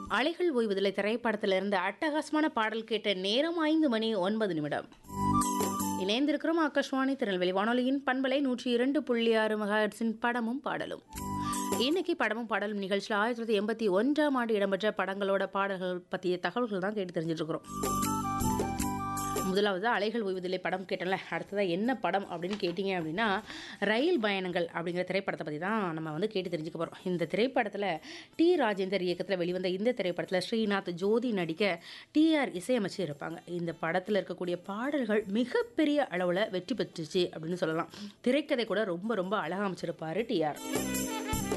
அலைகள் ஓய்வதில்லை திரைப்படத்திலிருந்து அட்டகாசமான பாடல் கேட்ட நேரம் ஐந்து மணி ஒன்பது நிமிடம் இணைந்திருக்கிறோம் ஆகாஷ்வாணி திருநெல்வேலி வானொலியின் பண்பலை நூற்றி இரண்டு புள்ளி ஆறு மெகாஹெட்ஸின் படமும் பாடலும் இன்னைக்கு படமும் பாடலும் நிகழ்ச்சியில் ஆயிரத்தி தொள்ளாயிரத்தி எண்பத்தி ஒன்றாம் ஆண்டு இடம்பெற்ற படங்களோட பாடல்கள் பற்றிய தகவல்கள் தான் கேட்டு தெரிஞ்சுட்டு இருக்கிறோம் முதலாவது அலைகள் ஓய்வதில்லை படம் கேட்டல அடுத்ததாக என்ன படம் அப்படின்னு கேட்டிங்க அப்படின்னா ரயில் பயணங்கள் அப்படிங்கிற திரைப்படத்தை பற்றி தான் நம்ம வந்து கேட்டு தெரிஞ்சுக்க போகிறோம் இந்த திரைப்படத்தில் டி ராஜேந்தர் இயக்கத்தில் வெளிவந்த இந்த திரைப்படத்தில் ஸ்ரீநாத் ஜோதி நடிக்க டிஆர் இசையமைச்சு இருப்பாங்க இந்த படத்தில் இருக்கக்கூடிய பாடல்கள் மிகப்பெரிய அளவில் வெற்றி பெற்றுச்சு அப்படின்னு சொல்லலாம் திரைக்கதை கூட ரொம்ப ரொம்ப அழகாக அமைச்சிருப்பாரு டிஆர்